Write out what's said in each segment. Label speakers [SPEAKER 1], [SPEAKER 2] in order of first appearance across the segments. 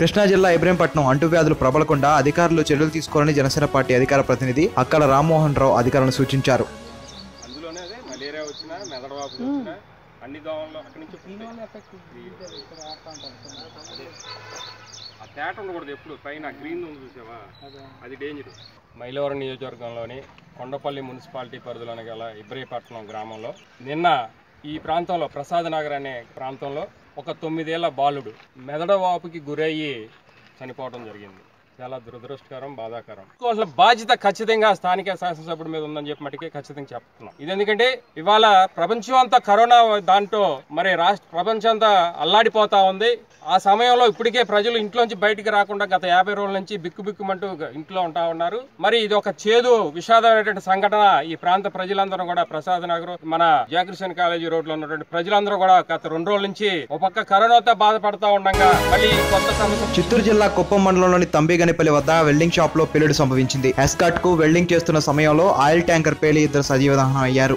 [SPEAKER 1] కృష్ణా జిల్లా ఇబ్రహీంపట్నం అంటువ్యాధులు ప్రబలకుండా అధికారులు చర్యలు తీసుకోవాలని జనసేన పార్టీ అధికార ప్రతినిధి అక్కల రామ్మోహన్ రావు అధికారులను సూచించారు
[SPEAKER 2] అందులోనే అదే మలేరియా వచ్చినా మెదడువాపు వచ్చినా అన్ని దోమల్లో అక్కడి నుంచి పుడతాయి. అదే. ఆ తేట ఉండకూడదు ఎప్పుడు పైన గ్రీన్ ఉంది చూసావా అది డేంజర్ మైలవరం నియోజకవర్గంలోని కొండపల్లి మున్సిపాలిటీ పరిధిలోని గల ఇబ్రహీపట్నం గ్రామంలో నిన్న ఈ ప్రాంతంలో ప్రసాద్ నగర్ అనే ప్రాంతంలో ఒక తొమ్మిదేళ్ల బాలుడు మెదడువాపుకి గురయ్యి చనిపోవడం జరిగింది చాలా దురదృష్టకరం బాధాకరం అసలు బాధ్యత ఖచ్చితంగా స్థానిక శాసనసభ్యుడి మీద ఉందని చెప్పి మటుకే ఖచ్చితంగా చెప్తున్నాం ఇది ఎందుకంటే ఇవాళ ప్రపంచం అంతా కరోనా దాంట్లో మరి రాష్ట్ర ప్రపంచం అంతా అల్లాడిపోతా ఉంది ఆ సమయంలో ఇప్పటికే ప్రజలు ఇంట్లోంచి బయటికి రాకుండా గత యాభై రోజుల నుంచి బిక్కు బిక్కుమంటూ ఇంట్లో ఉంటా ఉన్నారు మరి ఇది ఒక చేదు విషాదమైనటువంటి సంఘటన ఈ ప్రాంత ప్రజలందరూ కూడా ప్రసాద్ నగర్ మన జాకృష్ణ కాలేజీ రోడ్ లో ఉన్నటువంటి ప్రజలందరూ కూడా గత రెండు రోజుల నుంచి ఒక పక్క కరోనాతో బాధపడతా ఉండగా మళ్ళీ కొత్త సమస్య
[SPEAKER 1] చిత్తూరు జిల్లా కుప్పం మండలంలోని తంబిగనిపల్లి వద్ద వెల్డింగ్ షాప్ లో పేలుడు సంభవించింది ఎస్కాట్ కు వెల్డింగ్ చేస్తున్న సమయంలో ఆయిల్ ట్యాంకర్ పేలి ఇద్దరు సజీవ దహనం అయ్యారు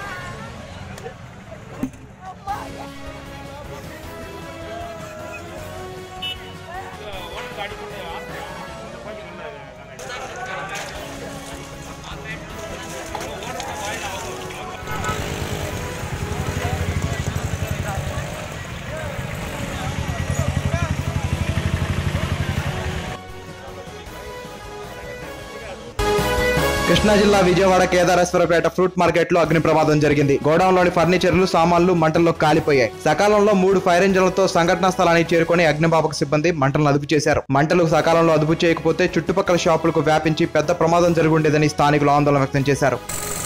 [SPEAKER 1] కృష్ణా జిల్లా విజయవాడ కేదారేశ్వరపేట ఫ్రూట్ మార్కెట్ లో అగ్ని ప్రమాదం జరిగింది గోడౌన్లోని ఫర్నిచర్లు సామాన్లు మంటల్లో కాలిపోయాయి సకాలంలో మూడు ఫైర్ ఇంజన్లతో సంఘటనా స్థలానికి చేరుకొని అగ్నిమాపక సిబ్బంది మంటలను అదుపు చేశారు మంటలు సకాలంలో అదుపు చేయకపోతే చుట్టుపక్కల షాపులకు వ్యాపించి పెద్ద ప్రమాదం జరుగుండేదని స్థానికులు ఆందోళన వ్యక్తం చేశారు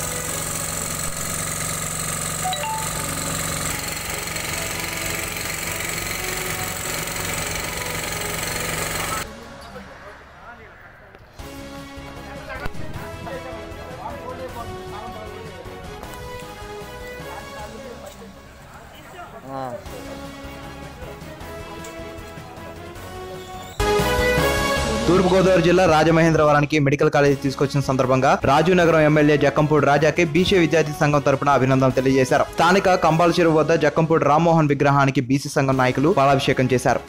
[SPEAKER 1] తూర్పుగోదావరి జిల్లా రాజమహేంద్రవరానికి మెడికల్ కాలేజీ తీసుకొచ్చిన సందర్భంగా రాజునగరం ఎమ్మెల్యే జక్కంపూడి రాజాకి బీసీ విద్యార్థి సంఘం తరపున అభినందనలు తెలియజేశారు స్థానిక కంబాల చెరువు వద్ద జక్కంపూడి రామ్మోహన్ విగ్రహానికి బీసీ సంఘం నాయకులు పాలాభిషేకం చేశారు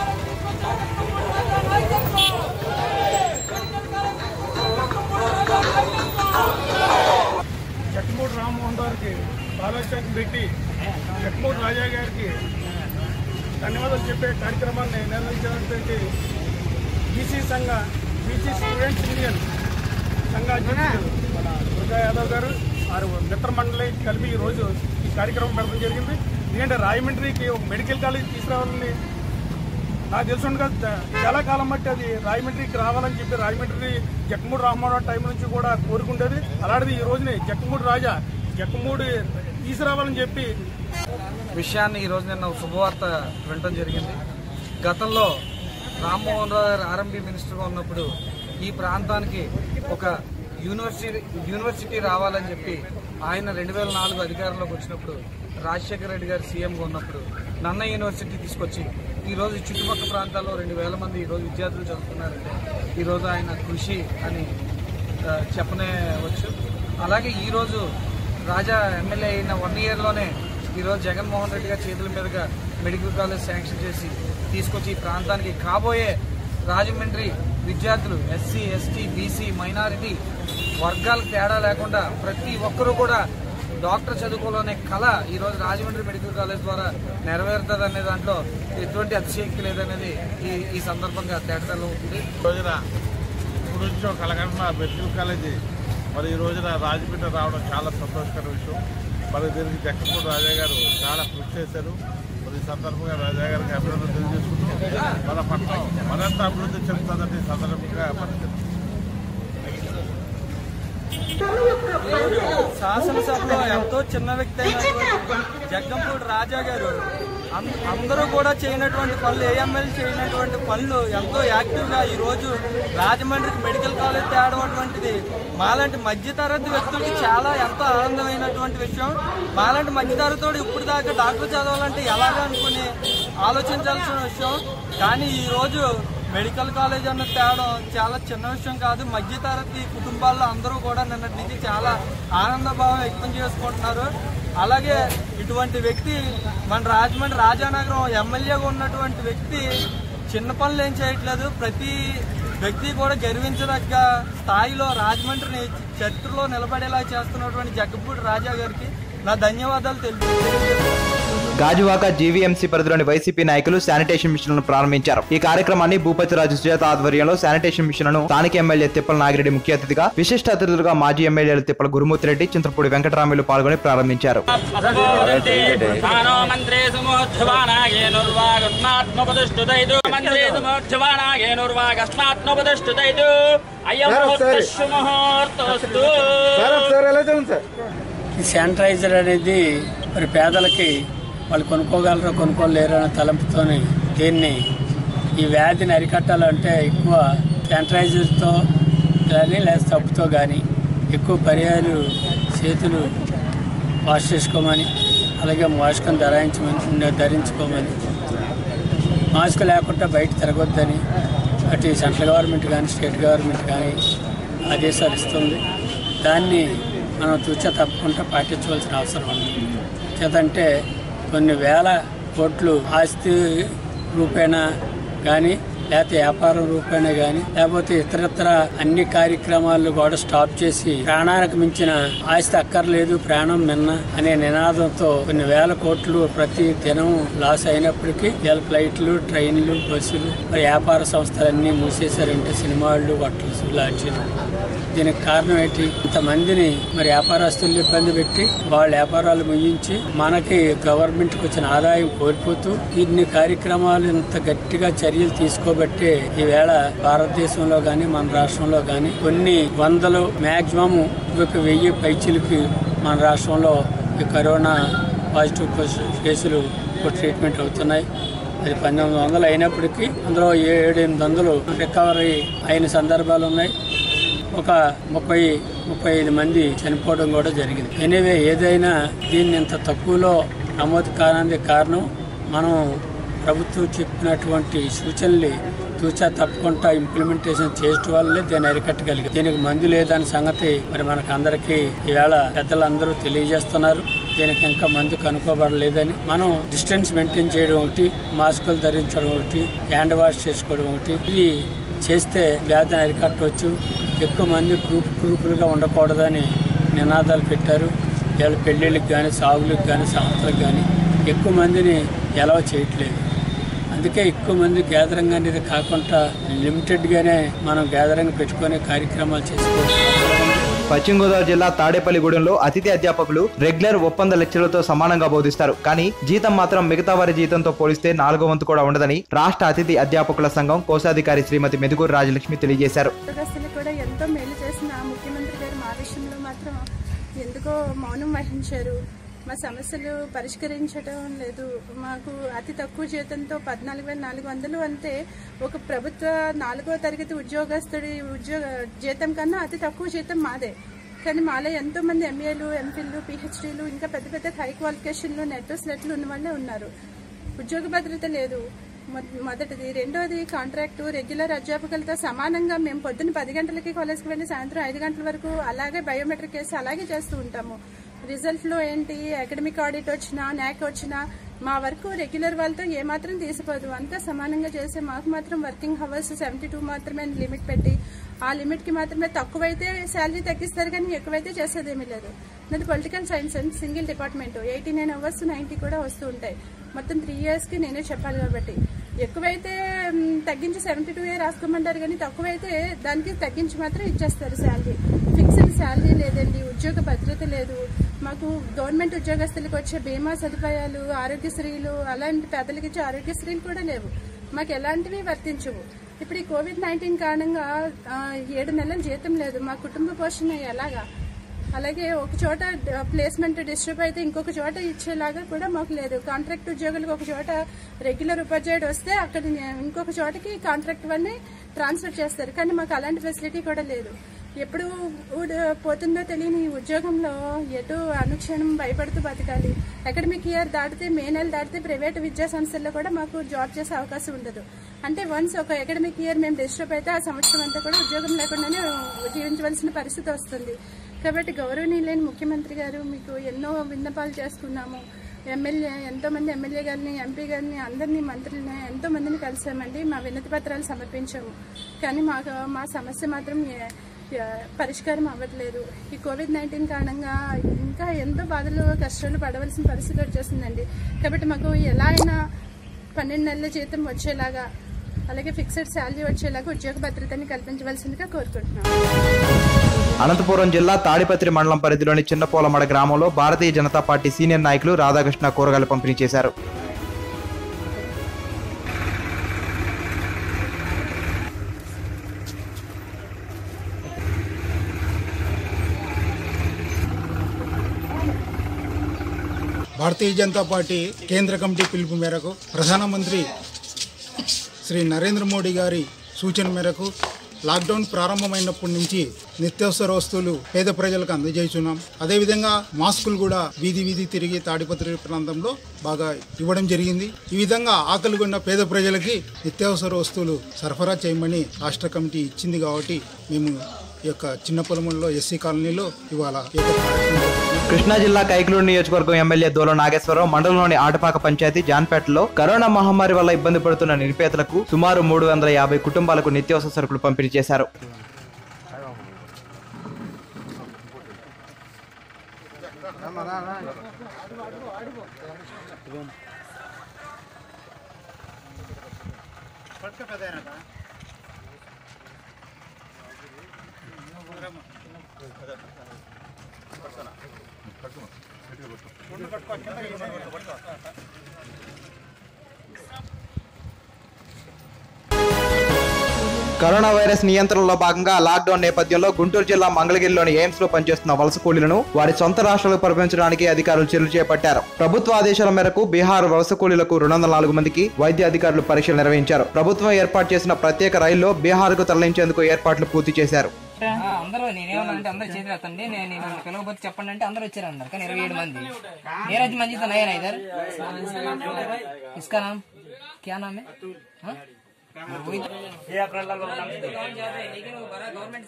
[SPEAKER 3] జగన్మోహన్ రామ్మోహన్ గారికి బాలశాఖ పెట్టి జగన్మోహన్ రాజా గారికి ధన్యవాదాలు చెప్పే కార్యక్రమాన్ని నిర్వహించినటువంటి బీసీ సంఘ బీసీ స్టూడెంట్స్ యూనియన్ సంఘ అధ్యక్షుడు మన దుర్గా యాదవ్ గారు వారు మిత్ర మండలి కలిపి ఈ రోజు ఈ కార్యక్రమం పెట్టడం జరిగింది ఎందుకంటే రాయమండ్రికి ఒక మెడికల్ కాలేజ్ తీసుకురావాలని నాకు తెలుసు చాలా కాలం బట్టి అది రాయమండ్రికి రావాలని చెప్పి రాయమండ్రి జక్కమూడి రామ్మోహన్ టైం నుంచి కూడా కోరుకుంటేది అలాంటిది ఈ రోజుని జక్కమూడి రాజా జక్కమూడి తీసుకురావాలని చెప్పి
[SPEAKER 4] విషయాన్ని ఈరోజు నిన్న ఒక శుభవార్త వినటం జరిగింది గతంలో రామ్మోహన్ రావు గారు ఆర్ఎంబీ మినిస్టర్గా ఉన్నప్పుడు ఈ ప్రాంతానికి ఒక యూనివర్సిటీ యూనివర్సిటీ రావాలని చెప్పి ఆయన రెండు వేల నాలుగు అధికారంలోకి వచ్చినప్పుడు రాజశేఖర రెడ్డి గారు సీఎంగా ఉన్నప్పుడు నన్న యూనివర్సిటీ తీసుకొచ్చి ఈరోజు ఈ చుట్టుపక్కల ప్రాంతాల్లో రెండు వేల మంది ఈరోజు విద్యార్థులు చదువుతున్నారంటే ఈరోజు ఆయన కృషి అని ఆ, చెప్పనే వచ్చు అలాగే ఈరోజు రాజా ఎమ్మెల్యే అయిన వన్ ఇయర్లోనే ఈరోజు జగన్మోహన్ రెడ్డి గారి చేతుల మీదుగా మెడికల్ కాలేజ్ శాంక్షన్ చేసి తీసుకొచ్చి ఈ ప్రాంతానికి కాబోయే రాజమండ్రి విద్యార్థులు ఎస్సీ ఎస్టీ బీసీ మైనారిటీ వర్గాలకు తేడా లేకుండా ప్రతి ఒక్కరూ కూడా డాక్టర్ చదువుకోవాలనే కళ ఈరోజు రాజమండ్రి మెడికల్ కాలేజ్ ద్వారా నెరవేరుతుంది అనే దాంట్లో ఎటువంటి అతిశయక్తి లేదనేది ఈ ఈ సందర్భంగా తేటతల్లో ఉంది
[SPEAKER 5] రోజున ఇప్పుడు నుంచి ఒక కలగంట మెడికల్ కాలేజీ మరి ఈ రోజున రాజపేట రావడం చాలా సంతోషకర విషయం మరి దీనికి జక్కపూడి రాజా గారు చాలా కృషి చేశారు మరి ఈ సందర్భంగా రాజా గారికి అభినందన తెలియజేసుకుంటూ మన పట్టణం మరింత అభివృద్ధి చెందుతుందని ఈ సందర్భంగా మనం
[SPEAKER 4] శాసనసభలో ఎంతో చిన్న వ్యక్తి అయినటువంటి జగ్గంపూడి రాజా గారు అం- అందరూ కూడా చేయనటువంటి పనులు ఏఎంఎల్ చేయనటువంటి పనులు ఎంతో యాక్టివ్గా ఈ రోజు రాజమండ్రికి మెడికల్ కాలేజ్ తేవడం అటువంటిది మాలాంటి మధ్యతరగతి వ్యక్తులకి చాలా ఎంతో ఆనందమైనటువంటి విషయం మాలాంటి మధ్యతరగతి ఇప్పుడు దాకా డాక్టర్ చదవాలంటే ఎలాగ అనుకుని ఆలోచించాల్సిన విషయం కానీ ఈ రోజు మెడికల్ కాలేజ్ అన్న తేవడం చాలా చిన్న విషయం కాదు మధ్యతరగతి కుటుంబాల్లో అందరూ కూడా నిన్నటి నుంచి చాలా ఆనందభావం వ్యక్తం చేసుకుంటున్నారు అలాగే ఇటువంటి వ్యక్తి మన రాజమండ్రి రాజానగరం ఎమ్మెల్యేగా ఉన్నటువంటి వ్యక్తి
[SPEAKER 6] చిన్న పనులు ఏం చేయట్లేదు ప్రతి వ్యక్తి కూడా గర్వించదగ్గ స్థాయిలో రాజమండ్రిని చరిత్రలో నిలబడేలా చేస్తున్నటువంటి జగ్గపూడి రాజా గారికి నా ధన్యవాదాలు తెలుపు
[SPEAKER 1] గాజువాక జీవీఎంసీ పరిధిలోని వైసీపీ నాయకులు శానిటేషన్ మిషన్లను ప్రారంభించారు ఈ కార్యక్రమాన్ని భూపతిరాజు సుజాత ఆధ్వర్యంలో శానిటేషన్ మిషన్లను స్థానిక ఎమ్మెల్యే తిప్పల నాగిరెడ్డి ముఖ్య అతిథిగా విశిష్ట అతిథులుగా మాజీ ఎమ్మెల్యేలు తిప్పల గురుమూర్తి రెడ్డి చింతపూడి వెంకటరాములు పాల్గొని ప్రారంభించారు
[SPEAKER 7] స్థానో మంత్రే సుమోధ్వానాగేనుర్వాగస్మాత్మపతిష్ఠుతైదు మంత్రే సుమోధ్వానాగేనుర్వాగస్మాత్మపతిష్ఠుతైదు అయం ముహూర్తోస్తు
[SPEAKER 8] ఈ శానిటైజర్ అనేది మరి పేదలకి వాళ్ళు కొనుక్కోగలరో కొనుక్కోలేరు అనే తలంపుతోని దీన్ని ఈ వ్యాధిని అరికట్టాలంటే ఎక్కువ శానిటైజర్తో కానీ లేదా సబ్బుతో కానీ ఎక్కువ పర్యాలు చేతులు వాష్ చేసుకోమని అలాగే మాస్క్ని ధరించమని ధరించుకోమని మాస్క్ లేకుండా బయట తిరగొద్దని అటు సెంట్రల్ గవర్నమెంట్ కానీ స్టేట్ గవర్నమెంట్ కానీ ఆదేశాలు ఇస్తుంది దాన్ని మనం తూచా తప్పకుండా పాటించవలసిన అవసరం ఉంది చేతంటే కొన్ని వేల కోట్లు ఆస్తి రూపేణా కానీ లేకపోతే వ్యాపారం రూపేణా కానీ లేకపోతే ఇతరత్ర అన్ని కార్యక్రమాలు కూడా స్టాప్ చేసి ప్రాణానికి మించిన ఆస్తి అక్కర్లేదు ప్రాణం మిన్న అనే నినాదంతో కొన్ని వేల కోట్లు ప్రతి దినం లాస్ అయినప్పటికీ ఇవాళ ఫ్లైట్లు ట్రైన్లు బస్సులు మరి వ్యాపార సంస్థలన్నీ మూసేశారంటే సినిమాళ్ళు హోటల్స్ లాడ్జీలు దీనికి కారణం ఏంటి ఇంతమందిని మరి వ్యాపారస్తులు ఇబ్బంది పెట్టి వాళ్ళ వ్యాపారాలు ముగించి మనకి గవర్నమెంట్ కి వచ్చిన ఆదాయం కోల్పోతూ ఇన్ని కార్యక్రమాలు ఇంత గట్టిగా చర్యలు తీసుకోబట్టే ఈవేళ భారతదేశంలో గాని మన రాష్ట్రంలో గాని కొన్ని వందలు మాక్సిమం ఒక వెయ్యి పైచీలకి మన రాష్ట్రంలో ఈ కరోనా పాజిటివ్ కేసులు ట్రీట్మెంట్ అవుతున్నాయి అది పంతొమ్మిది వందలు అయినప్పటికీ అందులో ఏడు ఎనిమిది వందలు రికవరీ అయిన సందర్భాలు ఉన్నాయి ఒక ముప్పై ముప్పై ఐదు మంది చనిపోవడం కూడా జరిగింది ఎనీవే ఏదైనా దీన్ని ఇంత తక్కువలో నమోదు కానందుకు కారణం మనం ప్రభుత్వం చెప్పినటువంటి సూచనలు తూచా తప్పకుండా ఇంప్లిమెంటేషన్ చేయడం వల్లే దీన్ని అరికట్టగలిగింది దీనికి మందు లేదని సంగతి మరి మనకు అందరికీ ఈవేళ పెద్దలందరూ తెలియజేస్తున్నారు దీనికి ఇంకా మందు కనుక్కోబడలేదని మనం డిస్టెన్స్ మెయింటైన్ చేయడం ఒకటి మాస్కులు ధరించడం ఒకటి హ్యాండ్ వాష్ చేసుకోవడం ఒకటి ఇది చేస్తే వ్యాధిని అరికట్టవచ్చు ఎక్కువ మంది గ్రూప్ గ్రూపులుగా ఉండకూడదని నినాదాలు పెట్టారు వీళ్ళ పెళ్ళిళ్ళకి కానీ సాగులకు కానీ సంస్థలకు కానీ ఎక్కువ మందిని ఎలవ చేయట్లేదు అందుకే ఎక్కువ మంది గ్యాదరింగ్ అనేది కాకుండా లిమిటెడ్గానే మనం గ్యాదరింగ్ పెట్టుకునే కార్యక్రమాలు చేసుకోవచ్చు
[SPEAKER 1] పశ్చిమ గోదావరి జిల్లా తాడేపల్లిగూడెంలో అతిథి అధ్యాపకులు రెగ్యులర్ ఒప్పంద లెక్చర్లతో సమానంగా బోధిస్తారు కానీ జీతం మాత్రం మిగతా వారి జీతంతో పోలిస్తే నాలుగో వంతు కూడా ఉండదని రాష్ట్ర అతిథి అధ్యాపకుల సంఘం కోశాధికారి శ్రీమతి మెదుగూరు రాజలక్ష్మి తెలియజేశారు
[SPEAKER 9] ఉద్యోగస్తులు కూడా ఎంతో మేలు చేసిన ముఖ్యమంత్రి గారు మా విషయంలో మాత్రం ఎందుకో మౌనం వహించారు మా సమస్యలు పరిష్కరించడం లేదు మాకు అతి తక్కువ జీతంతో పద్నాలుగు వేల నాలుగు వందలు అంటే ఒక ప్రభుత్వ నాలుగో తరగతి ఉద్యోగస్తుడి ఉద్యోగ జీతం కన్నా అతి తక్కువ జీతం మాదే కానీ మాలో ఎంతో మంది ఎంఏలు ఎంఫిల్లు పిహెచ్డీలు ఇంకా పెద్ద పెద్ద హై క్వాలిఫికేషన్లు నెట్ స్లెట్లు ఉన్న వాళ్ళే ఉన్నారు ఉద్యోగ భద్రత లేదు మొ- మొదటిది రెండోది కాంట్రాక్టు రెగ్యులర్ అధ్యాపకులతో సమానంగా మేము పొద్దున్న పది గంటలకి కాలేజ్కి వెళ్ళి సాయంత్రం ఐదు గంటల వరకు అలాగే బయోమెట్రిక్ వేసి అలాగే చేస్తూ ఉంటాము రిజల్ట్లో ఏంటి అకాడమిక్ ఆడిట్ వచ్చినా నాక్ వచ్చినా మా వరకు రెగ్యులర్ వాళ్ళతో ఏమాత్రం తీసిపోదు అంతా సమానంగా చేసే మాకు మాత్రం వర్కింగ్ అవర్స్ సెవెంటీ టూ మాత్రమే లిమిట్ పెట్టి ఆ లిమిట్కి మాత్రమే తక్కువైతే శాలరీ తగ్గిస్తారు కానీ ఎక్కువైతే చేసేదేమీ లేదు నాది political science and single department eighty nine hours ninety కూడా వస్తూ ఉంటాయి మొత్తం త్రీ ఇయర్స్కి నేనే చెప్పాలి కాబట్టి ఎక్కువైతే మ్, తగ్గించి సెవెంటీ టూ ఏ రాసుకోమంటారు కానీ తక్కువైతే దానికి తగ్గించి మాత్రం ఇచ్చేస్తారు శాలరీ ఫిక్స్డ్ శాలరీ లేదండి ఉద్యోగ భద్రత లేదు మాకు గవర్నమెంట్ ఉద్యోగస్తులకు వచ్చే బీమా సదుపాయాలు ఆరోగ్యశ్రీలు అలాంటి పేదలకు ఇచ్చే ఆరోగ్యశ్రీలు కూడా లేవు మాకు ఎలాంటివి వర్తించవు ఇప్పుడు ఈ కోవిడ్ నైన్టీన్ కారణంగా ఆ, ఏడు నెలల జీతం లేదు మా కుటుంబ పోషణ ఎలాగా అలాగే ఒక చోట ప్లేస్మెంట్ డిస్టర్బ్ అయితే ఇంకొక చోట ఇచ్చేలాగా కూడా మాకు లేదు కాంట్రాక్ట్ ఉద్యోగులకు ఒక చోట రెగ్యులర్ ఉపాధ్యాయుడు వస్తే అక్కడ ఇంకొక చోటకి కాంట్రాక్ట్ వాళ్ళని ట్రాన్స్ఫర్ చేస్తారు కానీ మాకు అలాంటి ఫెసిలిటీ కూడా లేదు ఎప్పుడు ఊడ- పోతుందో తెలియని ఈ ఉద్యోగంలో ఎటు అనుక్షణం భయపడుతూ బతకాలి అకాడమిక్ ఇయర్ దాటితే మే నెల దాటితే ప్రైవేట్ విద్యా సంస్థల్లో కూడా మాకు జాబ్ చేసే అవకాశం ఉండదు అంటే వన్స్ ఒక అకాడమిక్ ఇయర్ మేము డిస్టర్బ్ అయితే ఆ సంవత్సరం అంతా కూడా ఉద్యోగం లేకుండానే జీవించవలసిన పరిస్థితి వస్తుంది కాబట్టి గౌరవనీయులైన ముఖ్యమంత్రి గారు మీకు ఎన్నో విన్నపాలు చేసుకున్నాము ఎమ్మెల్యే ఎంతో మంది ఎమ్మెల్యే గారిని ఎంపీ గారిని అందరినీ మంత్రులని ఎంతో మందిని కలిసామండి మా వినతి పత్రాలు సమర్పించాము కానీ మాకు మా సమస్య మాత్రం ఏ- ఏ- పరిష్కారం అవ్వట్లేదు ఈ కోవిడ్ నైన్టీన్ కారణంగా ఇంకా ఎంతో బాధలు కష్టాలు పడవలసిన పరిస్థితి వచ్చేసిందండి కాబట్టి మాకు ఎలా అయినా పన్నెండు నెలల జీతం వచ్చేలాగా అలాగే ఫిక్స్డ్ శాలరీ వచ్చేలాగా ఉద్యోగ భద్రతని కల్పించవలసిందిగా కోరుకుంటున్నాం
[SPEAKER 1] అనంతపురం జిల్లా తాడిపత్రి మండలం పరిధిలోని చిన్నపోలమడ గ్రామంలో భారతీయ జనతా పార్టీ సీనియర్ నాయకులు రాధాకృష్ణ కూరగాయలు పంపిణీ చేశారు
[SPEAKER 3] భారతీయ జనతా పార్టీ కేంద్ర కమిటీ పిలుపు మేరకు ప్రధానమంత్రి శ్రీ నరేంద్ర మోడీ గారి సూచన మేరకు లాక్డౌన్ ప్రారంభమైనప్పటి నుంచి నిత్యావసర వస్తువులు పేద ప్రజలకు అందజేస్తున్నాం అదేవిధంగా మాస్కులు కూడా వీధి వీధి తిరిగి తాడిపత్రి ప్రాంతంలో బాగా ఇవ్వడం జరిగింది ఈ విధంగా ఆకలి కొన్న పేద ప్రజలకి నిత్యావసర వస్తువులు సరఫరా చేయమని రాష్ట్ర కమిటీ ఇచ్చింది కాబట్టి మేము ఈ యొక్క చిన్న పొలముల్లో ఎస్సీ కాలనీలో ఇవాళ ఈ యొక్క కార్యక్రమం జరుగుతుంది.
[SPEAKER 1] కృష్ణా జిల్లా కైకలూరు నియోజకవర్గం ఎమ్మెల్యే దూల నాగేశ్వరరావు మండలంలోని ఆటపాక పంచాయతీ జాన్పేటలో కరోనా మహమ్మారి వల్ల ఇబ్బంది పడుతున్న నిరుపేదలకు సుమారు మూడు వందల యాభై కుటుంబాలకు నిత్యావసర సరుకులు పంపిణీ చేశారు కరోనా వైరస్ నియంత్రణలో భాగంగా లాక్డౌన్ నేపథ్యంలో గుంటూరు జిల్లా మంగళగిరిలోని ఎయిమ్స్ లో పనిచేస్తున్న వలస కూలీలను వారి సొంత రాష్ట్రాలకు పంపించడానికి అధికారులు చర్యలు చేపట్టారు ప్రభుత్వ ఆదేశాల మేరకు బీహార్ వలస కూలీలకు రెండు వందల నాలుగు మందికి వైద్య అధికారులు పరీక్షలు నిర్వహించారు ప్రభుత్వం ఏర్పాటు చేసిన ప్రత్యేక రైల్లో బీహార్ కు తరలించేందుకు ఏర్పాట్లు పూర్తి చేశారు
[SPEAKER 10] అందరూ నేనేమన్నానంటే అందరూ చేతులు ఎత్తండి నేను నేను పిలవకపోతే చెప్పండి అంటే అందరూ వచ్చారన్నారు కానీ ఇరవై ఏడు మంది నీరజ్ మంది तो नया ना इधर इसका नाम क्या नाम है हाँ? वही ये अपना लेकिन वो बड़ा गवर्नमेंट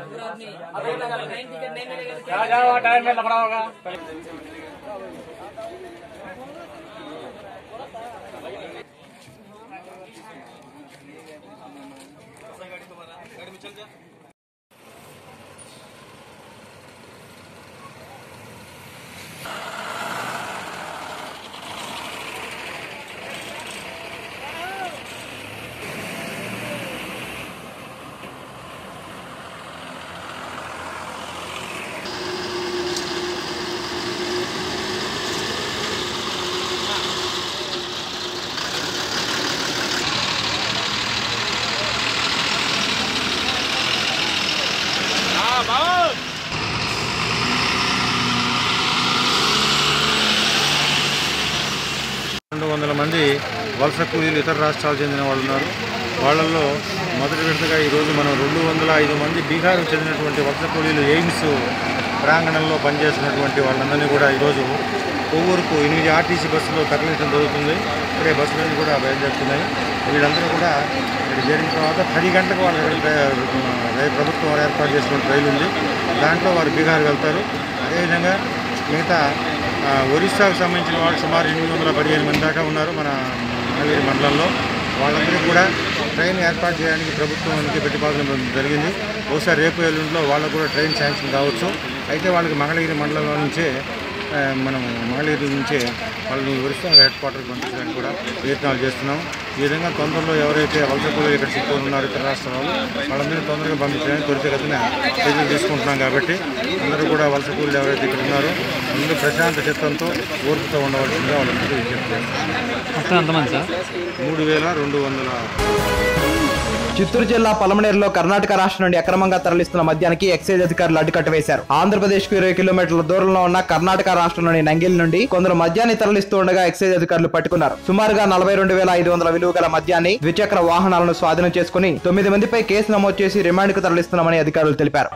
[SPEAKER 10] टायर में लपड़ा होगा
[SPEAKER 5] రెండు వందల మంది వలస కూలీలు ఇతర రాష్ట్రాలకు చెందిన వాళ్ళు ఉన్నారు వాళ్ళల్లో మొదటి విడతగా ఈరోజు మనం రెండు వందల ఐదు మంది బీహార్కు చెందినటువంటి వలస కూలీలు ఎయిమ్స్ ప్రాంగణంలో పనిచేస్తున్నటువంటి వాళ్ళందరినీ కూడా ఈరోజు కొవ్వూరుకు ఎనిమిది ఆర్టీసీ బస్సులో తరలించడం జరుగుతుంది ఇక్కడే బస్సులన్నీ కూడా బయలుదేరుతున్నాయి వీళ్ళందరూ కూడా ఇక్కడ చేరిన తర్వాత పది గంటలకు వాళ్ళ రైలు ప్రభుత్వం వారు ఏర్పాటు చేసినటువంటి రైలు ఉంది దాంట్లో వారు బీహార్ వెళ్తారు అదేవిధంగా మిగతా ఆ, ఒరిస్సాకు సంబంధించిన వాళ్ళు సుమారు ఎనిమిది వందల పదిహేను మంది దాకా ఉన్నారు మన మంగళగిరి మండలంలో వాళ్ళందరికీ కూడా ట్రైన్ ఏర్పాటు చేయడానికి ప్రభుత్వానికి ప్రతిపాదన జరిగింది బహుశా రేపు ఎల్లుండిలో వాళ్ళకు కూడా ట్రైన్ శాంక్షన్ కావచ్చు అయితే వాళ్ళకి మంగళగిరి మండలంలో నుంచే ఆ, మనం మంగళగిరి నుంచే వాళ్ళని ఒరిస్సా హెడ్ క్వార్టర్కి పంపించడానికి కూడా ప్రయత్నాలు చేస్తున్నాం ఈ విధంగా తొందరలో ఎవరైతే వలస కూలీలు ఇక్కడ చిక్కుకొని ఉన్నారో ఇతర రాష్ట్రాల వాళ్ళు వాళ్ళందరినీ తొందరగా పంపించడానికి త్వరితగతిన చర్యలు తీసుకుంటున్నాం కాబట్టి అందరూ కూడా వలస కూలీలు ఎవరైతే ఇక్కడ ఉన్నారో అందరూ ప్రశాంత చిత్తంతో ఓర్పుతో ఉండవలసిందిగా వాళ్ళందరూ విజ్ఞప్తి చేస్తున్నాం మూడు వేల రెండు వందల
[SPEAKER 1] చిత్తూరు జిల్లా పలమనేరులో కర్ణాటక రాష్ట్రం నుండి అక్రమంగా తరలిస్తున్న మద్యానికి ఎక్సైజ్ అధికారులు అడ్డుకట్ట వేశారు ఆంధ్రప్రదేశ్ కు ఇరవై కిలోమీటర్ల దూరంలో ఉన్న కర్ణాటక రాష్ట్రంలోని నంగిల్ నుండి కొందరు మద్యాన్ని తరలిస్తూ ఉండగా ఎక్సైజ్ అధికారులు పట్టుకున్నారు సుమారుగా నలభై రెండు వేల ఐదు వందల విలువ గల మద్యాన్ని ద్విచక్ర వాహనాలను స్వాధీనం చేసుకుని తొమ్మిది మందిపై కేసు నమోదు చేసి రిమాండ్ కు తరలిస్తున్నామని అధికారులు తెలిపారు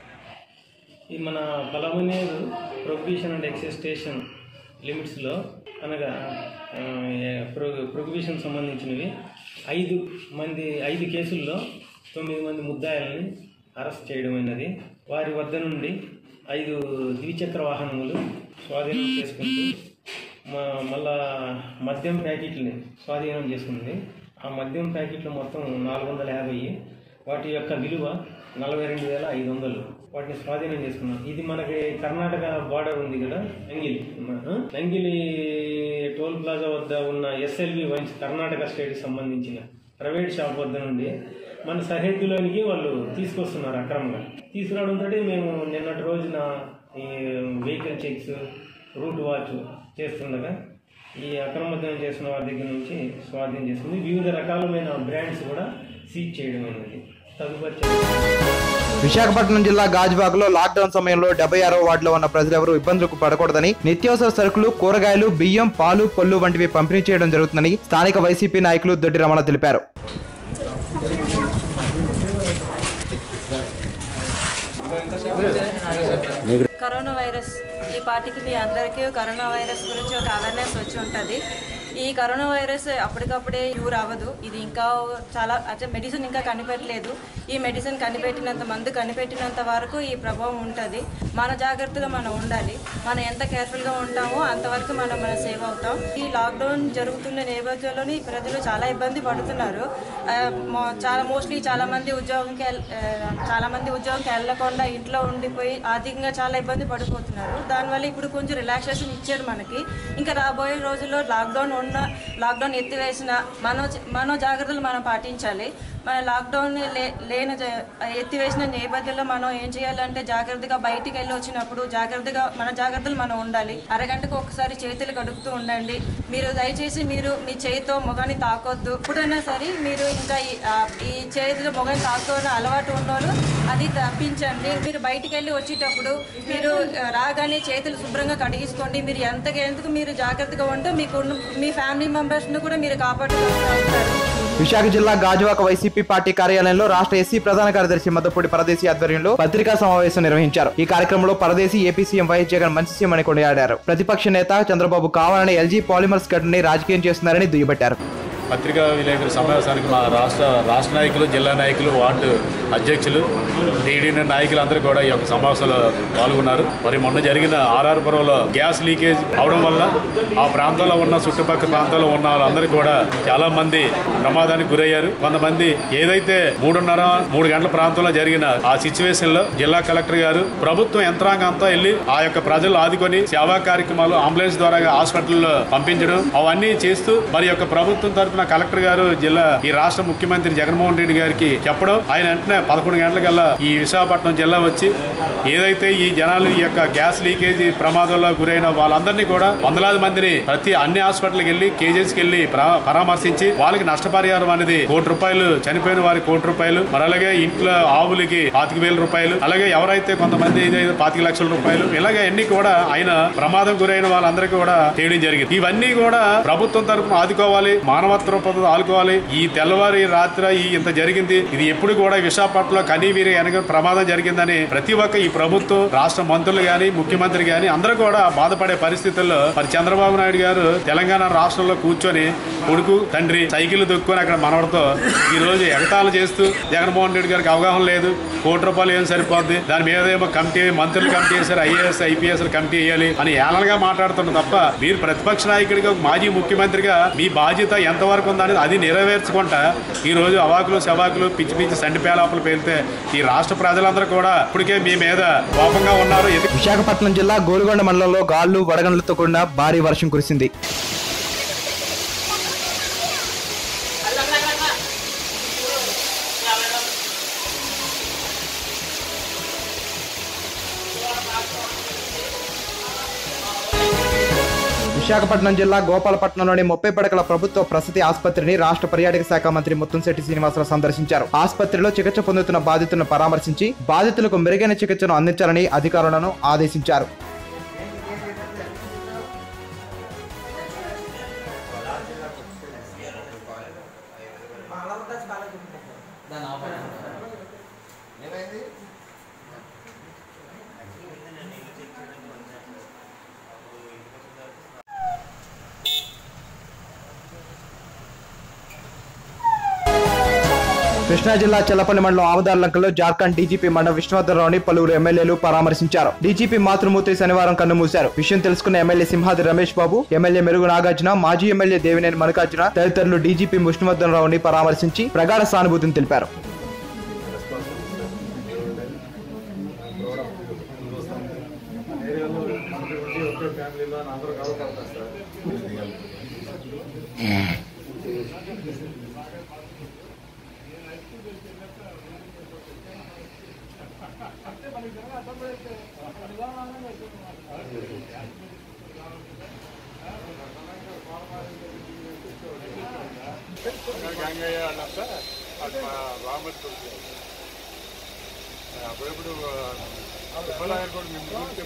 [SPEAKER 11] ఈ మన Palamaner prohibition and excise station లిమిట్స్లో అనగా ఆ, ప్రొ- ప్రొహిబిషన్ సంబంధించినవి ఐదు మంది ఐదు కేసుల్లో తొమ్మిది మంది ముద్దాయిల్ని అరెస్ట్ చేయడం అయినది వారి వద్ద నుండి ఐదు ద్విచక్ర వాహనములు స్వాధీనం చేసుకుంటూ మ- మళ్ళా మద్యం ప్యాకెట్లని స్వాధీనం చేసుకుంది ఆ మద్యం ప్యాకెట్లు మొత్తం నాలుగు వందల యాభై వాటి యొక్క విలువ నలభై రెండు వేల ఐదు వందలు వాటిని స్వాధీనం చేసుకున్నాం ఇది మనకి కర్ణాటక బార్డర్ ఉంది కదా నంగిలి ఆ? నంగిలి టోల్ ప్లాజా వద్ద ఉన్న ఎస్ఎల్వి వైన్స్ కర్ణాటక స్టేట్కి సంబంధించిన ప్రైవేట్ షాప్ వద్ద నుండి మన సరిహద్దులోనికి వాళ్ళు తీసుకొస్తున్నారు అక్రమంగా తీసుకురావడంతో మేము నిన్నటి రోజున ఈ వెహికల్ చెక్స్ రూట్ వాచ్ చేస్తుండగా ఈ అక్రమతం చేసిన వారి దగ్గర నుంచి స్వాధీనం చేస్తుంది వివిధ రకాలమైన బ్రాండ్స్ కూడా సీజ్ చేయడం అనేది తదుపరి చర్య-
[SPEAKER 1] విశాఖపట్నం జిల్లా గాజువాక్ లో లాక్డౌన్ సమయంలో డెబ్బై ఆరో వార్డులో ఉన్న ప్రజలెవరూ ఇబ్బందులకు పడకూడదని నిత్యావసర సరుకులు కూరగాయలు బియ్యం పాలు పళ్ళు వంటివి పంపిణీ చేయడం జరుగుతుందని స్థానిక వైసీపీ నాయకులు దొడ్డి రమణ తెలిపారు
[SPEAKER 12] కరోనా వైరస్ ఈ పాటికి మీ అందరికీ కరోనా వైరస్ గురించి ఒక అవేర్నెస్ వచ్చి ఉంటుంది ఈ కరోనా వైరస్ అప్పటికప్పుడే క్యూర్ అవ్వదు ఇది ఇంకా చాలా అంటే మెడిసిన్ ఇంకా కనిపెట్టలేదు ఈ మెడిసిన్ కనిపెట్టినంత మందు కనిపెట్టినంత వరకు ఈ ప్రభావం ఉంటుంది మన జాగ్రత్తగా మనం ఉండాలి మనం ఎంత కేర్ఫుల్గా ఉంటామో అంతవరకు మనం మన సేవ్ అవుతాం ఈ లాక్డౌన్ జరుగుతున్న నేపథ్యంలోని ప్రజలు చాలా ఇబ్బంది పడుతున్నారు ఆ, మో- చాలా మోస్ట్లీ చాలా మంది ఉద్యోగంకి వెళ్- ఆ, చాలా మంది ఉద్యోగంకి వెళ్ళకుండా ఇంట్లో ఉండిపోయి ఆర్థికంగా చాలా ఇబ్బంది పడిపోతున్నారు దానివల్ల ఇప్పుడు కొంచెం రిలాక్సేషన్ ఇచ్చారు మనకి ఇంకా రాబోయే రోజుల్లో లాక్డౌన్ ఉన్న లాక్డౌన్ ఎత్తివేసిన మనో మనో జాగ్రత్తలు మనం పాటించాలి మన లాక్డౌన్ లే లేని జ- ఎత్తివేసిన నేపథ్యంలో మనం ఏం చేయాలంటే జాగ్రత్తగా బయటికి వెళ్ళి వచ్చినప్పుడు జాగ్రత్తగా మన జాగ్రత్తలు మనం ఉండాలి అరగంటకు ఒకసారి చేతులు కడుపుతూ ఉండండి మీరు దయచేసి మీరు మీ చేతితో మొగాన్ని తాకొద్దు ఎప్పుడైనా సరే మీరు ఇంకా ఈ- ఆ, ఈ చేతిలో మొగాన్ని తాకుతున్న అలవాటు ఉన్నోళ్ళు అది తప్పించండి మీరు బయటికి వెళ్ళి వచ్చేటప్పుడు మీరు ఆ, రాగానే చేతులు శుభ్రంగా కడిగించుకోండి మీరు ఎంతగా ఎందుకు మీరు జాగ్రత్తగా ఉంటే మీకు ఉన్న- మీ ఫ్యామిలీ మెంబర్స్ని కూడా మీరు కాపాడుకుంటారు
[SPEAKER 1] విశాఖ జిల్లా గాజువాక వైసీపీ పార్టీ కార్యాలయంలో రాష్ట్ర ఎస్సీ ప్రధాన కార్యదర్శి మద్దపూడి పరదేశీ ఆధ్వర్యంలో పత్రికా సమావేశం నిర్వహించారు ఈ కార్యక్రమంలో పరదేశీ ఏపీ సీఎం వైఎస్ జగన్ మంచి సీఎం అని కొనియాడారు ప్రతిపక్ష నేత చంద్రబాబు కావాలని ఎల్జీ పాలిమర్స్ ఘటనని రాజకీయం చేస్తున్నారని దుయ్యబట్టారు
[SPEAKER 13] పత్రికా విలేకరుల సమావేశానికి మా రాష్ట్ర రాష్ట్ర నాయకులు జిల్లా నాయకులు వార్డు అధ్యక్షులు టీడీఎన్ నాయకులు అందరూ కూడా ఈ యొక్క సమావేశంలో పాల్గొన్నారు మరి మొన్న జరిగిన ఆర్ఆర్పురంలో గ్యాస్ లీకేజ్ అవడం వల్ల ఆ ప్రాంతంలో ఉన్న చుట్టుపక్కల ప్రాంతాల్లో ఉన్న వాళ్ళందరూ కూడా చాలా మంది ప్రమాదానికి గురయ్యారు కొంతమంది ఏదైతే మూడున్నర మూడు గంటల ప్రాంతంలో జరిగిన ఆ సిచ్యువేషన్ లో జిల్లా కలెక్టర్ గారు ప్రభుత్వం యంత్రాంగం అంతా వెళ్ళి ఆ యొక్క ప్రజలు ఆదుకొని సేవా కార్యక్రమాలు అంబులెన్స్ ద్వారా హాస్పిటల్లో పంపించడం అవన్నీ చేస్తూ మరి యొక్క ప్రభుత్వం తరఫున కలెక్టర్ గారు జిల్లా ఈ రాష్ట్ర ముఖ్యమంత్రి జగన్మోహన్ రెడ్డి గారికి చెప్పడం ఆయన వెంటనే పదకొండు గంటలకల్లా ఈ విశాఖపట్నం జిల్లా వచ్చి ఏదైతే ఈ జనాలు ఈ యొక్క గ్యాస్ లీకేజీ ప్రమాదంలో గురైన వాళ్ళందరినీ కూడా వందలాది మందిని ప్రతి అన్ని హాస్పిటల్కి వెళ్ళి కేజెస్కి వెళ్ళి పరా- పరామర్శించి వాళ్ళకి నష్టపరిహారం అనేది కోటి రూపాయలు చనిపోయిన వారికి కోటి రూపాయలు మరి అలాగే ఇంట్లో ఆవులకి పాతిక వేల రూపాయలు అలాగే ఎవరైతే కొంతమంది ఇదైతే పాతిక లక్షల రూపాయలు ఇలాగే అన్ని కూడా ఆయన ప్రమాదం గురైన వాళ్ళందరికీ కూడా చేయడం జరిగింది ఇవన్నీ కూడా ప్రభుత్వం తరఫున ఆదుకోవాలి మానవత్వ పద్ధతి ఆదుకోవాలి ఈ తెల్లవారి రాత్రి ఈ ఇంత జరిగింది ఇది ఎప్పుడు కూడా విశాఖపట్నంలో కనీవీరి వెనక ప్రమాదం జరిగిందని ప్రతి ఒక్క ఈ ప్రభుత్వం రాష్ట్ర మంత్రులు గాని ముఖ్యమంత్రి గాని అందరూ కూడా బాధపడే పరిస్థితుల్లో మరి చంద్రబాబు నాయుడు గారు తెలంగాణ రాష్ట్రంలో కూర్చొని కొడుకు తండ్రి సైకిల్ దొక్కుని అక్కడ మనవడితో ఈ రోజు ఎగతాళం చేస్తూ జగన్మోహన్ రెడ్డి గారికి అవగాహన లేదు కోటి రూపాయలు ఏం సరిపోద్ది దాని మీద ఏమో కమిటీ మంత్రులు కమిటీ చేశారు ఐఏఎస్ ఐపీఎస్ కమిటీ వేయాలి అని ఏళనగా మాట్లాడుతున్న తప్ప మీరు ప్రతిపక్ష నాయకుడిగా మాజీ ముఖ్యమంత్రిగా మీ బాధ్యత ఎంతవరకు ఉందనేది అది నెరవేర్చుకుంటా ఈ రోజు అవాకులు శవాకులు పిచ్చి పిచ్చి సంటి పేలాపలు పేలితే ఈ రాష్ట్ర ప్రజలందరూ కూడా ఇప్పటికే మీ మీద కోపంగా ఉన్నారు ఎందుకు
[SPEAKER 1] విశాఖపట్నం జిల్లా గోలుగొండ మండలంలో గాళ్లు వడగండ్లతో కూడిన భారీ వర్షం కురిసింది విశాఖపట్నం జిల్లా గోపాలపట్నంలోని ముప్పై పడకల ప్రభుత్వ ప్రసూతి ఆసుపత్రిని రాష్ట్ర పర్యాటక శాఖ మంత్రి ముత్తంశెట్టి శ్రీనివాసరావు సందర్శించారు ఆసుపత్రిలో చికిత్స పొందుతున్న బాధితులను పరామర్శించి బాధితులకు మెరుగైన చికిత్సను అందించాలని అధికారులను ఆదేశించారు కృష్ణా జిల్లా చెల్లపల్లి మండలం ఆమదార్లంకలో జార్ఖండ్ డీజీపీ మండ విష్ణువర్ధనరావుని పలువురు ఎమ్మెల్యేలు పరామర్శించారు డీజీపీ మాతృమూర్తి శనివారం కన్నుమూశారు విషయం తెలుసుకున్న ఎమ్మెల్యే సింహాద్రి రమేష్ బాబు ఎమ్మెల్యే మెరుగు నాగార్జున మాజీ ఎమ్మెల్యే దేవినేని మల్లికార్జున తదితరులు డీజీపీ విష్ణువర్ధనరావుని పరామర్శించి ప్రగాఢ సానుభూతిని తెలిపారు
[SPEAKER 5] అప్పుడప్పుడు సుబ్బరాయలు కూడా మేము గురించి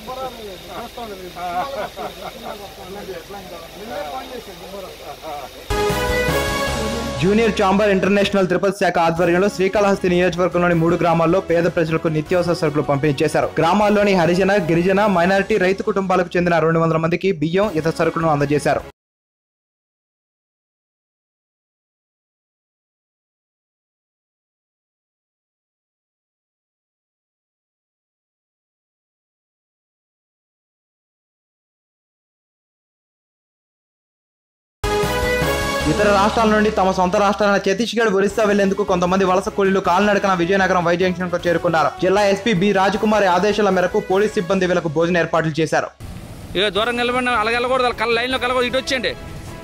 [SPEAKER 1] జూనియర్ చాంబర్ ఇంటర్నేషనల్ తిరుపతి శాఖ ఆధ్వర్యంలో శ్రీకాళహస్తి నియోజకవర్గంలోని మూడు గ్రామాల్లో పేద ప్రజలకు నిత్యావసర సరుకులు పంపిణీ చేశారు గ్రామాల్లోని హరిజన గిరిజన మైనారిటీ రైతు కుటుంబాలకు చెందిన రెండు వందల మందికి బియ్యం ఇతర సరుకులను అందజేశారు ఇతర రాష్ట్రాల నుండి తమ సొంత రాష్ట్రాలైన ఛత్తీస్గఢ్ ఒరిస్సా వెళ్లేందుకు కొంతమంది వలస కూలీలు కాలినడకన విజయనగరం వై జంక్షన్ కు చేరుకున్నారు జిల్లా ఎస్పీ బి రాజకుమారి ఆదేశాల మేరకు పోలీస్ సిబ్బంది వీళ్ళకు భోజన ఏర్పాట్లు చేశారు
[SPEAKER 14] ఇక దూరం నిలబడిన అలాగ వెళ్ళకూడదు వాళ్ళ కళ్ళ లైన్లో కలగకూడదు ఇటు వచ్చేయండి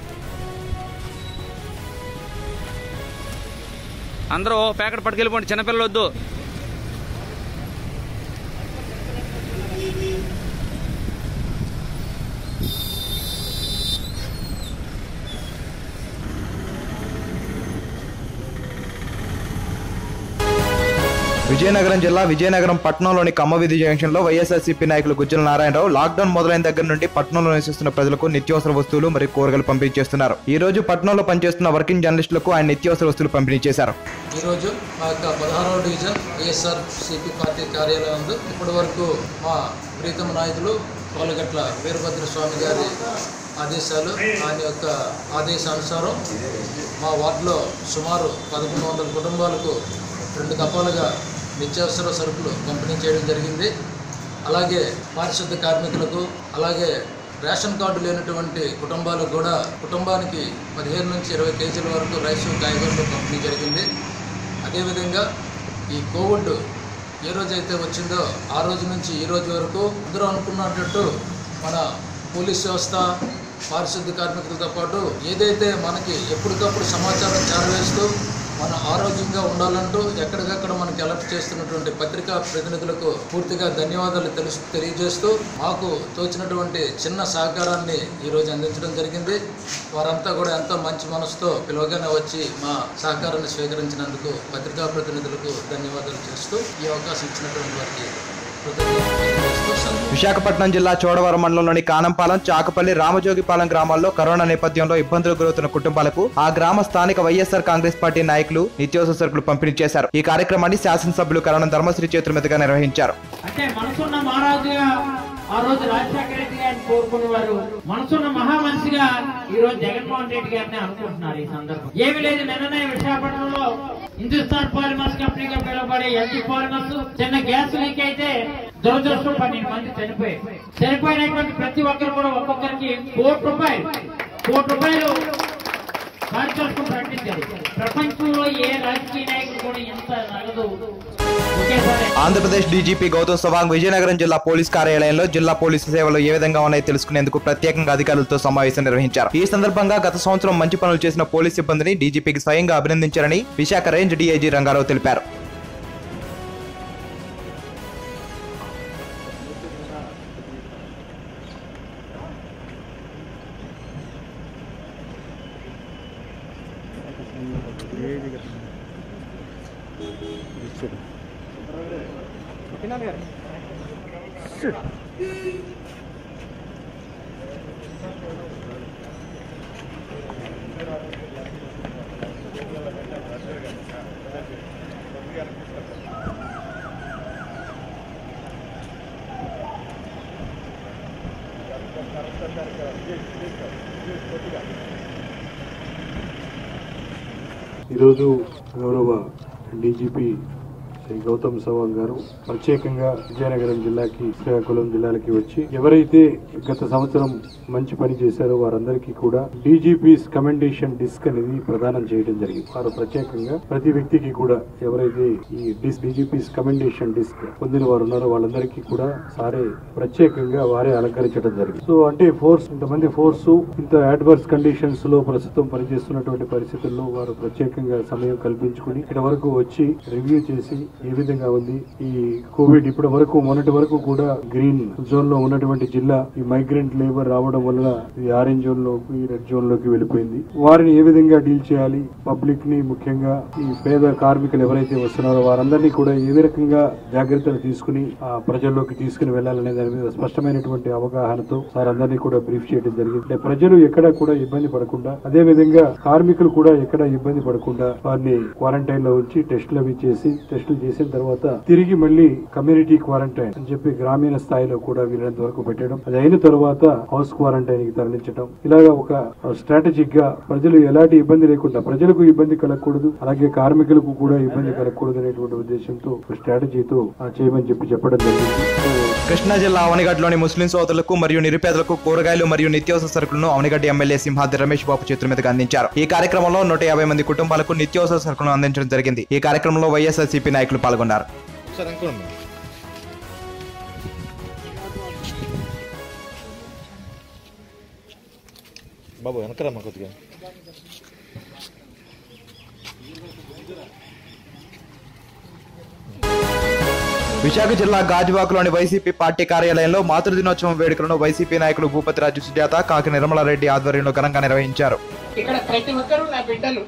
[SPEAKER 14] అందరూ ప్యాకెట్ పట్టుకెళ్ళిపోండి చిన్నపిల్లలు వద్దు
[SPEAKER 1] విజయనగరం జిల్లా విజయనగరం పట్టణంలోని కమ్మవీధి జంక్షన్ లో వైఎస్ఆర్సీపీ నాయకులు గుజ్జల నారాయణరావు లాక్డౌన్ మొదలైన దగ్గర నుండి పట్టణంలో నివసిస్తున్న ప్రజలకు నిత్యావసర వస్తువులు మరియు కూరగాయలు పంపిణీ చేస్తున్నారు ఈ రోజు పట్టణంలో పనిచేస్తున్న వర్కింగ్ జర్నలిస్టులకు ఆయన నిత్యావసర వస్తువులు పంపిణీ చేశారు
[SPEAKER 15] ఈరోజు మా యొక్క పదహారవ డివిజన్ వైఎస్ఆర్ సిపి పార్టీ కార్యాలయం ఉంది ఇప్పటి వరకు మా ప్రీతమ నాయకులు కోలగట్ల వీరభద్ర స్వామి గారి ఆదేశాలు ఆయన యొక్క ఆదేశానుసారం మా వార్డులో సుమారు పదకొండు వందల కుటుంబాలకు రెండు దఫాలుగా నిత్యావసర సరుకులు పంపిణీ చేయడం జరిగింది అలాగే పారిశుద్ధ కార్మికులకు అలాగే రేషన్ కార్డు లేనటువంటి కుటుంబాలకు కూడా కుటుంబానికి పదిహేను నుంచి ఇరవై కేజీల వరకు రైస్ కాయగూరలు పంపిణీ జరిగింది అదేవిధంగా ఈ కోవిడ్ ఏ రోజైతే వచ్చిందో ఆ రోజు నుంచి ఈ రోజు వరకు అందరూ అనుకున్నట్టు మన పోలీస్ వ్యవస్థ పారిశుద్ధ కార్మికులతో పాటు ఏదైతే మనకి ఎప్పటికప్పుడు సమాచారం చేరవేస్తూ మన ఆరోగ్యంగా ఉండాలంటూ ఎక్కడికక్కడ మనకి అలర్ట్ చేస్తున్నటువంటి పత్రికా ప్రతినిధులకు పూర్తిగా ధన్యవాదాలు తెలుసు తెలియజేస్తూ మాకు తోచినటువంటి చిన్న సహకారాన్ని ఈరోజు అందించడం జరిగింది వారంతా కూడా ఎంతో మంచి మనసుతో పిలవగానే వచ్చి మా సహకారాన్ని స్వీకరించినందుకు పత్రికా ప్రతినిధులకు ధన్యవాదాలు చేస్తూ ఈ అవకాశం ఇచ్చినటువంటి వారికి కృతజ్ఞతలు తెలియజేస్తూ సెలవు.
[SPEAKER 1] విశాఖపట్నం జిల్లా చోడవరం మండలంలోని కానంపాలెం చాకపల్లి రామజోగిపాలెం గ్రామాల్లో కరోనా నేపథ్యంలో ఇబ్బందులు గురవుతున్న కుటుంబాలకు ఆ గ్రామ స్థానిక వైఎస్ఆర్ కాంగ్రెస్ పార్టీ నాయకులు నిత్యావసర సరుకులు పంపిణీ చేశారు ఈ కార్యక్రమాన్ని శాసనసభ్యులు కరోనా ధర్మశ్రీ చేతుల మీదుగా నిర్వహించారు
[SPEAKER 16] అంటే మనసున్న మహారాజుగా ఆ రోజు రాజశేఖర రెడ్డి గారిని కోరుకునేవారు మనసున్న మహామనిషిగా ఈ రోజు జగన్మోహన్ రెడ్డి గారిని అనుకుంటున్నారు ఈ సందర్భం ఏమి లేదు నిన్ననే విశాఖపట్నంలో హిందుస్థాన్ పాలిమర్స్ కంపెనీగా పిలువబడే ఎల్జీ పాలిమర్స్ చిన్న గ్యాస్ లీక్ అయితే దురదృష్టం పన్నెండు మంది చనిపోయారు చనిపోయినటువంటి ప్రతి ఒక్కరు కూడా ఒక్కొక్కరికి కోటి రూపాయలు కోటి రూపాయలు పారితోషికం ప్రకటించారు ప్రపంచంలో ఏ రాజకీయ నాయకుడు కూడా ఇంత నగదు ఒకేసారి
[SPEAKER 1] ఆంధ్రప్రదేశ్ డీజీపీ గౌతమ్ సవాంగ్ విజయనగరం జిల్లా పోలీస్ కార్యాలయంలో జిల్లా పోలీసు సేవలు ఏ విధంగా ఉన్నాయో తెలుసుకునేందుకు ప్రత్యేకంగా అధికారులతో సమావేశం నిర్వహించారు ఈ సందర్భంగా గత సంవత్సరం మంచి పనులు చేసిన పోలీస్ సిబ్బందిని డీజీపీకి స్వయంగా అభినందించారని విశాఖ రేంజ్ డీఐజీ రంగారావు తెలిపారు
[SPEAKER 17] ఈరోజు గౌరవ డీజీపీ శ్రీ గౌతమ్ సవాంగ్ గారు ప్రత్యేకంగా విజయనగరం జిల్లాకి శ్రీకాకుళం జిల్లాలకి వచ్చి ఎవరైతే గత సంవత్సరం మంచి పని చేశారో వారందరికీ కూడా డీజీపీస్ కమెండేషన్ డిస్క్ అనేది ప్రదానం చేయడం జరిగింది వారు ప్రత్యేకంగా ప్రతి వ్యక్తికి కూడా ఎవరైతే ఈ డిస్ డీజీపీస్ కమెండేషన్ డిస్క్ పొందిన వారు ఉన్నారో వాళ్ళందరికీ కూడా సారే ప్రత్యేకంగా వారే అలంకరించడం జరిగింది సో అంటే ఫోర్స్ ఇంతమంది ఫోర్స్ ఇంత అడ్వర్స్ కండిషన్స్ లో ప్రస్తుతం పనిచేస్తున్నటువంటి పరిస్థితుల్లో వారు ప్రత్యేకంగా సమయం కల్పించుకుని ఇక్కడ వరకు వచ్చి రివ్యూ చేసి ఏ విధంగా ఉంది ఈ కోవిడ్ ఇప్పటి వరకు మొన్నటి వరకు కూడా గ్రీన్ జోన్ లో ఉన్నటువంటి జిల్లా ఈ మైగ్రెంట్ లేబర్ రావడం వల్ల ఈ ఆరెంజ్ జోన్ లోకి రెడ్ జోన్ లోకి వెళ్ళిపోయింది వారిని ఏ విధంగా డీల్ చేయాలి పబ్లిక్ ని ముఖ్యంగా ఈ పేద కార్మికులు ఎవరైతే వస్తున్నారో వారందరినీ కూడా ఏ రకంగా జాగ్రత్తలు తీసుకుని ఆ ప్రజల్లోకి తీసుకుని వెళ్లాలనే దాని మీద స్పష్టమైనటువంటి అవగాహనతో వారందరినీ కూడా బ్రీఫ్ చేయడం జరిగింది అంటే ప్రజలు ఎక్కడా కూడా ఇబ్బంది పడకుండా అదే విధంగా కార్మికులు కూడా ఎక్కడ ఇబ్బంది పడకుండా వారిని క్వారంటైన్ లో ఉంచి టెస్టులు అవి చేసి టెస్టులు చేసిన తర్వాత తిరిగి మళ్ళీ కమ్యూనిటీ క్వారంటైన్ అని చెప్పి గ్రామీణ స్థాయిలో కూడా వీళ్ళంత వరకు పెట్టడం అది అయిన తర్వాత హౌస్ క్వారంటైన్ కి తరలించడం ఇలాగా ఒక స్ట్రాటజిక్ గా ప్రజలు ఎలాంటి ఇబ్బంది లేకుండా ప్రజలకు ఇబ్బంది కలగకూడదు అలాగే కార్మికులకు కూడా ఇబ్బంది కలగకూడదు అనేటువంటి ఉద్దేశంతో ఒక స్ట్రాటజీతో ఆ, చేయమని చెప్పి చెప్పడం జరిగింది సో
[SPEAKER 1] కృష్ణా జిల్లా అవనిగడ్లోని ముస్లిం సోదరులకు మరియు నిరుపేదలకు కూరగాయలు మరియు నిత్యావసర సరుకులను అవనిగడ్డ ఎమ్మెల్యే సింహాద్రి రమేష్ బాబు చేతుల మీదుగా అందించారు ఈ కార్యక్రమంలో నూట యాభై మంది కుటుంబాలకు నిత్యావసర సరుకులను అందించడం జరిగింది ఈ కార్యక్రమంలో వైఎస్ఆర్సీపీ నాయకులు పాల్గొన్నారు
[SPEAKER 18] బాబు వెనకరమ్మా కొద్దిగా
[SPEAKER 1] విశాఖ జిల్లా గాజువాకలోని వైసీపీ పార్టీ కార్యాలయంలో మాతృదినోత్సవం వేడుకలను వైసీపీ నాయకులు భూపతి రాజు సుజాత కాకి నిర్మలారెడ్డి ఆధ్వర్యంలో ఘనంగా నిర్వహించారు
[SPEAKER 19] ఇక్కడ ప్రతి ఒక్కరూ నా బిడ్డలు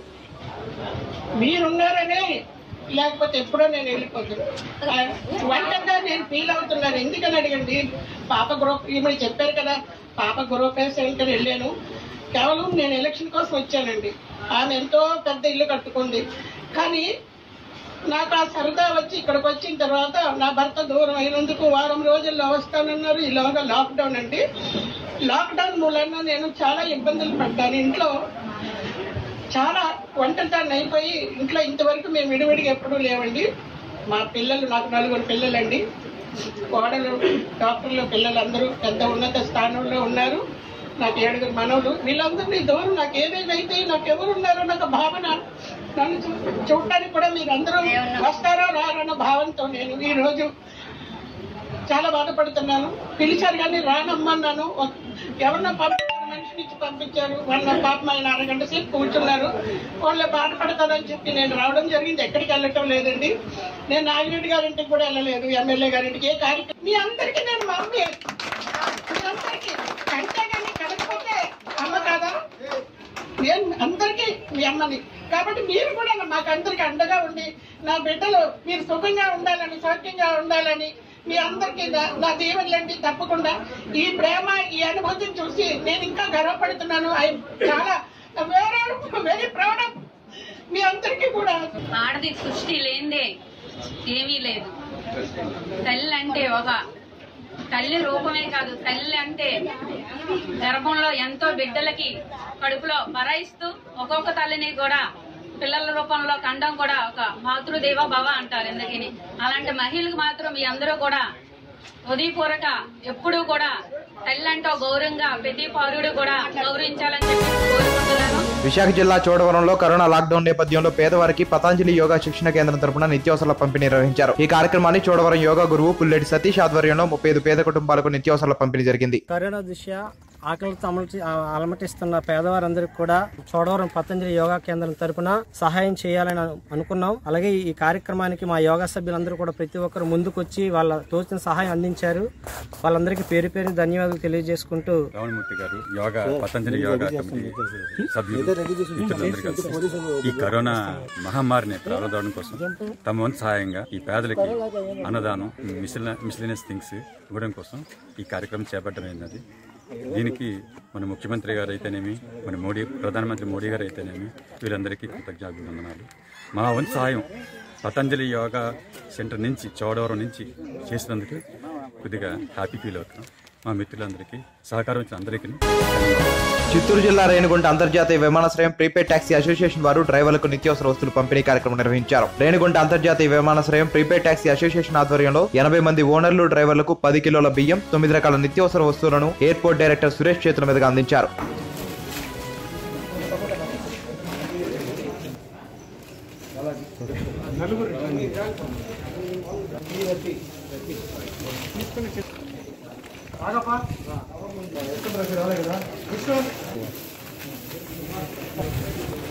[SPEAKER 19] మీరున్నారనే లేకపోతే ఎప్పుడో నేను వెళ్ళిపోతున్నాను వంటగా నేను ఫీల్ అవుతున్నాను ఎందుకని అడగండి పాప గ్రూప్ ఈమె చెప్పారు కదా పాప గృహప్రవేశానికి వెళ్ళాను కేవలం నేను ఎలక్షన్ కోసం వచ్చానండి ఆమె ఎంతో పెద్ద ఇల్లు కట్టుకుంది కానీ నాకు ఆ సరదా వచ్చి ఇక్కడికి వచ్చిన తర్వాత నా భర్త దూరం అయినందుకు వారం రోజుల్లో వస్తానన్నారు ఈలోగా లాక్డౌన్ అండి లాక్డౌన్ మూలన నేను చాలా ఇబ్బందులు పడ్డాను ఇంట్లో చాలా ఒంటరిదాన్ని అయిపోయి ఇంట్లో ఇంతవరకు మేము విడివిడిగా ఎప్పుడూ లేవండి మా పిల్లలు నాకు నలుగురు పిల్లలండి కోడలు డాక్టర్లు పిల్లలందరూ పెద్ద ఉన్నత స్థానంలో ఉన్నారు నాకు ఏడుగురు మనవులు వీళ్ళందరినీ దూరం నాకు ఏదేదైతే నాకు ఎవరు ఉన్నారో నాకు భావన నన్ను చూ- చూడటానికి కూడా మీరు అందరూ వస్తారో రారన్న భావంతో నేను ఈ రోజు చాలా బాధపడుతున్నాను పిలిచారు కానీ రానమ్మన్నాను ఒక- ఎవరినో పంపించారు మనిషిని ఇచ్చి పంపించారు వాళ్ళ పాప ఆయన అరగంట సేపు కూర్చున్నారు వాళ్ళు బాధపడతారని చెప్పి నేను రావడం జరిగింది ఎక్కడికి వెళ్ళటం లేదండి నేను నాగిరెడ్డి గారింటికి కూడా వెళ్ళలేదు ఎమ్మెల్యే గారింటికి ఏ కార్యక్రమం మీ అందరికీ నేను మమ్మీ మీ అందరికీ కంటే కానీ కలగకపోతే అమ్మ కాదా నేను అందరికీ మీ అమ్మని కాబట్టి మీరు కూడా మాకు అందరికి అండగా ఉండి నా బిడ్డలు మీరు సుఖంగా ఉండాలని సౌఖ్యంగా ఉండాలని మీ అందరికీ నా- నా దీవెనలండి తప్పకుండా ఈ ప్రేమ ఈ అనుభూతిని చూసి నేను ఇంకా గర్వపడుతున్నాను ఐ చాలా వెరీ ప్రౌడ్ ఆఫ్ మీ అందరికీ కూడా
[SPEAKER 20] ఆడది సృష్టి లేనిదే ఏమీ లేదు తల్లి అంటే ఒక తల్లి రూపమే కాదు తల్లి అంటే గర్భంలో ఎంతో బిడ్డలకి కడుపులో భరాయిస్తూ ఒక్కొక్క తల్లిని కూడా పిల్లల రూపంలో కండం కూడా ఒక మాతృదేవ భవ అంటారు ఎందుకని అలాంటి మహిళలకు మాత్రం మీ అందరూ కూడా ఉదయపూర్వక ఎప్పుడూ కూడా తల్లి అంటే ఒక గౌరవంగా ప్రతి పౌరుడు కూడా గౌరవించాలని చెప్పి కోరుకుంటున్నాను
[SPEAKER 1] విశాఖ జిల్లా చోడవరంలో కరోనా లాక్డౌన్ నేపథ్యంలో పేదవారికి పతాంజలి యోగా శిక్షణ కేంద్రం తరపున నిత్యావసరాల పంపిణీ నిర్వహించారు ఈ కార్యక్రమాన్ని చోడవరం యోగా గురువు పుల్లెటి సతీష్ ఆధ్వర్యంలో ముప్పై ఐదు పేద కుటుంబాలకు నిత్యావసరాల పంపిణీ జరిగింది
[SPEAKER 21] కరోనా దృష్ట్యా ఆకలితో అమలు ఆ- అలమటిస్తున్న పేదవారందరికీ కూడా చోడవరం పతంజలి యోగా కేంద్రం తరపున సహాయం చేయాలని అను- అనుకున్నాం అలాగే ఈ కార్యక్రమానికి మా యోగా సభ్యులందరూ కూడా ప్రతి ఒక్కరు ముందుకొచ్చి వాళ్ళ తోచిన సహాయం అందించారు వాళ్ళందరికీ పేరు పేరు ధన్యవాదాలు తెలియజేసుకుంటూ
[SPEAKER 22] రమణమూర్తి గారు యోగా పతంజలి యోగా కమిటీ సభ్యులు మిత్రులందరూ కలిసి ఈ కరోనా మహమ్మారిని ప్రారంభం కోసం తమ వంతు సహాయంగా ఈ పేదలకి అన్నదానం మిస్లినస్ థింగ్స్ ఇవ్వడం కోసం ఈ కార్యక్రమం చేపట్టమైనది దీనికి మన ముఖ్యమంత్రి గారు అయితేనేమి మన మోడీ ప్రధానమంత్రి మోడీ గారు అయితేనేమి వీరందరికీ కృతజ్ఞాభివందనాలు మా వంతు సహాయం పతంజలి యోగా సెంటర్ నుంచి చోడవరం నుంచి చేసినందుకు కొద్దిగా హ్యాపీ ఫీల్ అవుతున్నాం మా మిత్రులందరికీ సహకారం ఇచ్చిన అందరికీ ధన్యవాదాలు
[SPEAKER 1] చిత్తూరు జిల్లా రేణిగుంట అంతర్జాతీయ విమానాశ్రయం ప్రీపేడ్ టాక్సీ అసోసియేషన్ వారు డ్రైవర్లకు నిత్యావసర వస్తువులు పంపిణీ కార్యక్రమం నిర్వహించారు రేణిగుంట అంతర్జాతీయ విమానాశ్రయం ప్రీపేడ్ టాక్సీ అసోసియేషన్ ఆధ్వర్యంలో ఎనభై మంది ఓనర్లు డ్రైవర్లకు పది కిలోల బియ్యం తొమ్మిది రకాల నిత్యావసర వస్తువులను ఎయిర్పోర్ట్ డైరెక్టర్ సురేష్ చేతుల మీదుగా అందించారు
[SPEAKER 3] ఆగప్పా